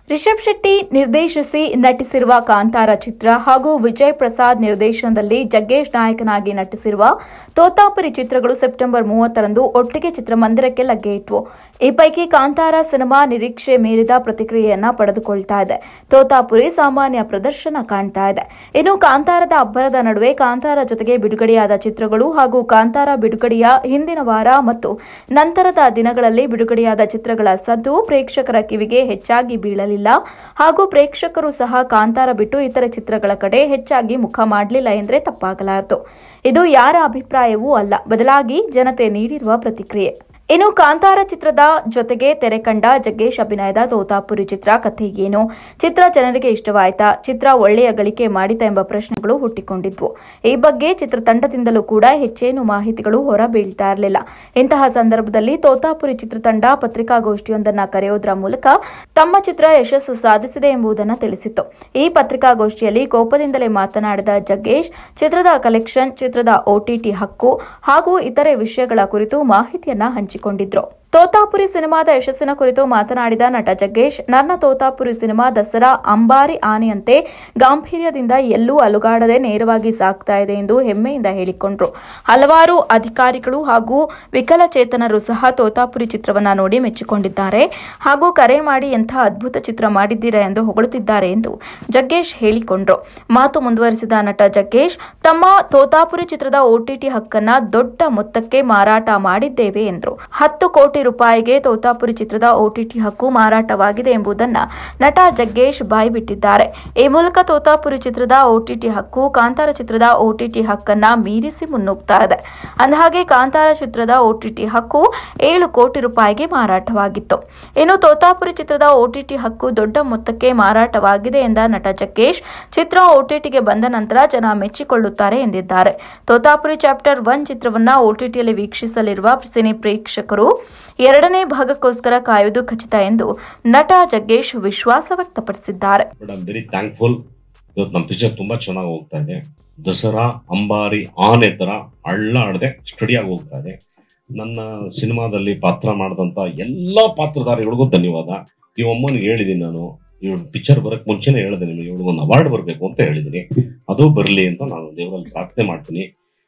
ರಿಷಬ್ ಶೆಟ್ಟಿ ನಿರ್ದೇಶಿಸಿ ನಟಿಸಿರುವ ಕಾಂತಾರ ಚಿತ್ರ ಹಾಗೂ ವಿಜಯ್ ಪ್ರಸಾದ್ ನಿರ್ದೇಶನದಲ್ಲಿ ಜಗ್ಗೇಶ್ ನಾಯಕನಾಗಿ ನಟಿಸಿರುವ ತೋತಾಪುರಿ ಚಿತ್ರಗಳು ಸೆಪ್ಟೆಂಬರ್ ಮೂವತ್ತರಂದು ಒಟ್ಟಿಗೆ ಚಿತ್ರಮಂದಿರಕ್ಕೆ ಲಗ್ಗೆ ಇಟ್ವು ಈ ಪೈಕಿ ಕಾಂತಾರ ಸಿನಿಮಾ ನಿರೀಕ್ಷೆ ಮೀರಿದ ಪ್ರತಿಕ್ರಿಯೆಯನ್ನ ಪಡೆದುಕೊಳ್ತಾ ಇದೆ ತೋತಾಪುರಿ ಸಾಮಾನ್ಯ ಪ್ರದರ್ಶನ ಕಾಣ್ತಾ ಇದೆ ಇನ್ನು ಕಾಂತಾರದ ಅಬ್ಬರದ ನಡುವೆ ಕಾಂತಾರ ಜೊತೆಗೆ ಬಿಡುಗಡೆಯಾದ ಚಿತ್ರಗಳು ಹಾಗೂ ಕಾಂತಾರ ಬಿಡುಗಡೆಯ ಹಿಂದಿನ ವಾರ ಮತ್ತು ನಂತರದ ದಿನಗಳಲ್ಲಿ ಬಿಡುಗಡೆಯಾದ ಚಿತ್ರಗಳ ಸದ್ದು ಪ್ರೇಕ್ಷಕರ ಕಿವಿಗೆ ಹೆಚ್ಚಾಗಿ ಬೀಳಲಿಲ್ಲ ಹಾಗೂ ಪ್ರೇಕ್ಷಕರು ಸಹ ಕಾಂತಾರ ಬಿಟ್ಟು ಇತರ ಚಿತ್ರಗಳ ಕಡೆ ಹೆಚ್ಚಾಗಿ ಮುಖ ಮಾಡಲಿಲ್ಲ ಎಂದರೆ ತಪ್ಪಾಗಲಾರದು ಇದು ಯಾರ ಅಭಿಪ್ರಾಯವೂ ಅಲ್ಲ ಬದಲಾಗಿ ಜನತೆ ನೀಡಿರುವ ಪ್ರತಿಕ್ರಿಯೆ ಇನ್ನು ಕಾಂತಾರ ಚಿತ್ರದ ಜೊತೆಗೆ ತೆರೆ ಕಂಡ ಜಗ್ಗೇಶ್ ಅಭಿನಯದ ತೋತಾಪುರಿ ಚಿತ್ರ ಕಥೆ ಏನು ಚಿತ್ರ ಜನರಿಗೆ ಇಷ್ಟವಾಯ್ತಾ ಚಿತ್ರ ಒಳ್ಳೆಯ ಗಳಿಕೆ ಮಾಡಿತಾ ಎಂಬ ಪ್ರಶ್ನೆಗಳು ಹುಟ್ಟಿಕೊಂಡಿದ್ವು ಈ ಬಗ್ಗೆ ಚಿತ್ರತಂಡದಿಂದಲೂ ಕೂಡ ಹೆಚ್ಚೇನು ಮಾಹಿತಿಗಳು ಹೊರ ಬೀಳ್ತಾ ಇರಲಿಲ್ಲ ಇಂತಹ ಸಂದರ್ಭದಲ್ಲಿ ತೋತಾಪುರಿ ಚಿತ್ರತಂಡ ಪತ್ರಿಕಾಗೋಷ್ಠಿಯೊಂದನ್ನು ಕರೆಯೋದ್ರ ಮೂಲಕ ತಮ್ಮ ಚಿತ್ರ ಯಶಸ್ಸು ಸಾಧಿಸಿದೆ ಎಂಬುದನ್ನು ತಿಳಿಸಿತ್ತು ಈ ಪತ್ರಿಕಾಗೋಷ್ಠಿಯಲ್ಲಿ ಕೋಪದಿಂದಲೇ ಮಾತನಾಡಿದ ಜಗ್ಗೇಶ್ ಚಿತ್ರದ ಕಲೆಕ್ಷನ್ ಚಿತ್ರದ ಒಟಿಟಿ ಹಕ್ಕು ಹಾಗೂ ಇತರೆ ವಿಷಯಗಳ ಕುರಿತು ಮಾಹಿತಿಯನ್ನ ಹಂಚಿಕೊಂಡಿದ್ರು ತೋತಾಪುರಿ ಸಿನಿಮಾದ ಯಶಸ್ಸಿನ ಕುರಿತು ಮಾತನಾಡಿದ ನಟ ಜಗ್ಗೇಶ್ ನನ್ನ ತೋತಾಪುರಿ ಸಿನಿಮಾ ದಸರಾ ಅಂಬಾರಿ ಆನೆಯಂತೆ ಗಾಂಭೀರ್ಯದಿಂದ ಎಲ್ಲೂ ಅಲುಗಾಡದೆ ನೇರವಾಗಿ ಸಾಗ್ತಾ ಇದೆ ಎಂದು ಹೆಮ್ಮೆಯಿಂದ ಹೇಳಿಕೊಂಡ್ರು ಹಲವಾರು ಅಧಿಕಾರಿಗಳು ಹಾಗೂ ವಿಕಲಚೇತನರು ಸಹ ತೋತಾಪುರಿ ಚಿತ್ರವನ್ನ ನೋಡಿ ಮೆಚ್ಚಿಕೊಂಡಿದ್ದಾರೆ ಹಾಗೂ ಕರೆ ಮಾಡಿ ಎಂಥ ಅದ್ಭುತ ಚಿತ್ರ ಮಾಡಿದ್ದೀರಾ ಎಂದು ಹೊಗಳುತ್ತಿದ್ದಾರೆ ಎಂದು ಜಗ್ಗೇಶ್ ಹೇಳಿಕೊಂಡ್ರು ಮಾತು ಮುಂದುವರಿಸಿದ ನಟ ಜಗ್ಗೇಶ್ ತಮ್ಮ ತೋತಾಪುರಿ ಚಿತ್ರದ ಒಟಿಟಿ ಹಕ್ಕನ್ನ ದೊಡ್ಡ ಮೊತ್ತಕ್ಕೆ ಮಾರಾಟ ಮಾಡಿದ್ದೇವೆ ಎಂದರು ಹತ್ತು ಕೋಟಿ ರೂಪಾಯಿಗೆ ತೋತಾಪುರಿ ಚಿತ್ರದ ಒಟಿಟಿ ಹಕ್ಕು ಮಾರಾಟವಾಗಿದೆ ಎಂಬುದನ್ನ ನಟ ಜಗ್ಗೇಶ್ ಬಾಯ್ಬಿಟ್ಟಿದ್ದಾರೆ ಈ ಮೂಲಕ ತೋತಾಪುರಿ ಚಿತ್ರದ ಒಟಿಟಿ ಹಕ್ಕು ಕಾಂತಾರ ಚಿತ್ರದ ಒಟಿಟಿ ಹಕ್ಕನ್ನ ಮೀರಿಸಿ ಮುನ್ನುಗ್ತಾ ಇದೆ ಅಂದಹಾಗೆ ಕಾಂತಾರ ಚಿತ್ರದ ಒಟಿಟಿ ಹಕ್ಕು ಏಳು ಕೋಟಿ ರೂಪಾಯಿಗೆ ಮಾರಾಟವಾಗಿತ್ತು ಇನ್ನು ತೋತಾಪುರಿ ಚಿತ್ರದ ಒಟಿಟಿ ಹಕ್ಕು ದೊಡ್ಡ ಮೊತ್ತಕ್ಕೆ ಮಾರಾಟವಾಗಿದೆ ಎಂದ ನಟ ಜಗ್ಗೇಶ್ ಚಿತ್ರ ಒಟಿಟಿಗೆ ಬಂದ ನಂತರ ಜನ ಮೆಚ್ಚಿಕೊಳ್ಳುತ್ತಾರೆ ಎಂದಿದ್ದಾರೆ ತೋತಾಪುರಿ ಚಾಪ್ಟರ್ ಒನ್ ಚಿತ್ರವನ್ನ ಒಟಿಟಿಯಲ್ಲಿ ವೀಕ್ಷಿಸಲಿರುವ ಸಿನಿ ಪ್ರೇಕ್ಷಕರು ಎರಡನೇ ಭಾಗಕ್ಕೋಸ್ಕರ ಕಾಯುವುದು ಖಚಿತ ಎಂದು ನಟ ಜಗ್ಗೇಶ್ ವಿಶ್ವಾಸ ವ್ಯಕ್ತಪಡಿಸಿದ್ದಾರೆ ಬಟ್ ಐಮ್ ವೆರಿ ಥ್ಯಾಂಕ್ಫುಲ್ ಇವತ್ತು ನಮ್ಮ ಪಿಕ್ಚರ್ ತುಂಬಾ ಚೆನ್ನಾಗಿ ಹೋಗ್ತಾ ಇದೆ ದಸರಾ ಅಂಬಾರಿ ಆನೆ ತರ ಹಳ್ಳ ಆಡದೆ ಸ್ಟಡಿಯಾಗಿ ಹೋಗ್ತಾ ಇದೆ ನನ್ನ ಸಿನಿಮಾದಲ್ಲಿ ಪಾತ್ರ ಮಾಡಿದಂತ ಎಲ್ಲಾ ಪಾತ್ರಧಾರಿಗಳಿಗೂ ಧನ್ಯವಾದ ಈ ಅಮ್ಮನಿಗೆ ಹೇಳಿದ್ದೀನಿ ನಾನು ಇವಳು ಪಿಕ್ಚರ್ ಬರಕ್ ಮುಂಚೆನೆ ಹೇಳಿದೆ ನಿಮಗೆ ಇವಳು ಒಂದು ಅವಾರ್ಡ್ ಬರಬೇಕು ಅಂತ ಹೇಳಿದ್ದೀನಿ ಅದು ಬರಲಿ ಅಂತ ನಾನು ದೇವರಲ್ಲಿ ಪ್ರಾರ್ಥನೆ ಮಾಡ್ತೀನಿ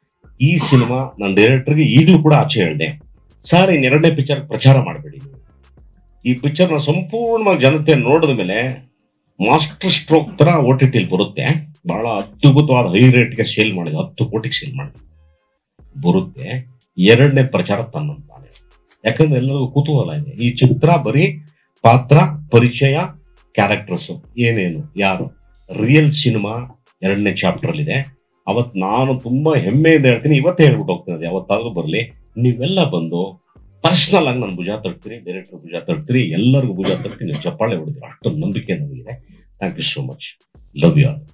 ಈ ಸಿನಿಮಾ ನನ್ನ ಡೈರೆಕ್ಟರ್ಗೆ ಈಗಲೂ ಕೂಡ ಆಚೆ ಹೇಳಿದೆ ಸರ್ ಇನ್ನೆರಡನೇ ಪಿಕ್ಚರ್ ಪ್ರಚಾರ ಮಾಡಬೇಡಿ ಈ ಪಿಕ್ಚರ್ನ ಸಂಪೂರ್ಣವಾಗಿ ಜನತೆ ನೋಡಿದ ಮೇಲೆ ಮಾಸ್ಟರ್ ಸ್ಟ್ರೋಕ್ ತರ ಓ ಟಿ ಟಿಲಿ ಬರುತ್ತೆ ಬಹಳ ಅದ್ಭುತವಾದ ಹೈ ರೇಟ್ಗೆ ಸೇಲ್ ಮಾಡಿದೆ ಹತ್ತು ಕೋಟಿಗೆ ಸೇಲ್ ಮಾಡಿದೆ ಬರುತ್ತೆ ಎರಡನೇ ಪ್ರಚಾರ ತನ್ನಂತಾನೆ ಯಾಕಂದ್ರೆ ಎಲ್ಲರಿಗೂ ಕುತೂಹಲ ಇದೆ ಈ ಚಿತ್ರ ಬರೀ ಪಾತ್ರ ಪರಿಚಯ ಕ್ಯಾರೆಕ್ಟರ್ಸ್ ಏನೇನು ಯಾರು ರಿಯಲ್ ಸಿನಿಮಾ ಎರಡನೇ ಚಾಪ್ಟರ್ ಇದೆ ಅವತ್ ನಾನು ತುಂಬಾ ಹೆಮ್ಮೆಯಿಂದ ಹೇಳ್ತೀನಿ ಇವತ್ತೇ ಹೇಳ್ಬಿಟ್ಟು ಹೋಗ್ತೀನಿ ಅದು ಯಾವತ್ತಾದ್ರೂ ಬರಲಿ ನೀವೆಲ್ಲ ಬಂದು ಪರ್ಸನಲ್ ಆಗಿ ನಾನು ಭುಜ ತಡ್ತೀರಿ ಡೈರೆಕ್ಟರ್ ಭುಜ ತಡ್ತೀರಿ ಎಲ್ಲರಿಗೂ ಭುಜ ತಟ್ಟಿ ನೀವು ಚಪ್ಪಾಳೆ ಹೊಡಿತೀರಿ ಅಷ್ಟು ನಂಬಿಕೆ ನನಗಿದೆ thank you so much love you all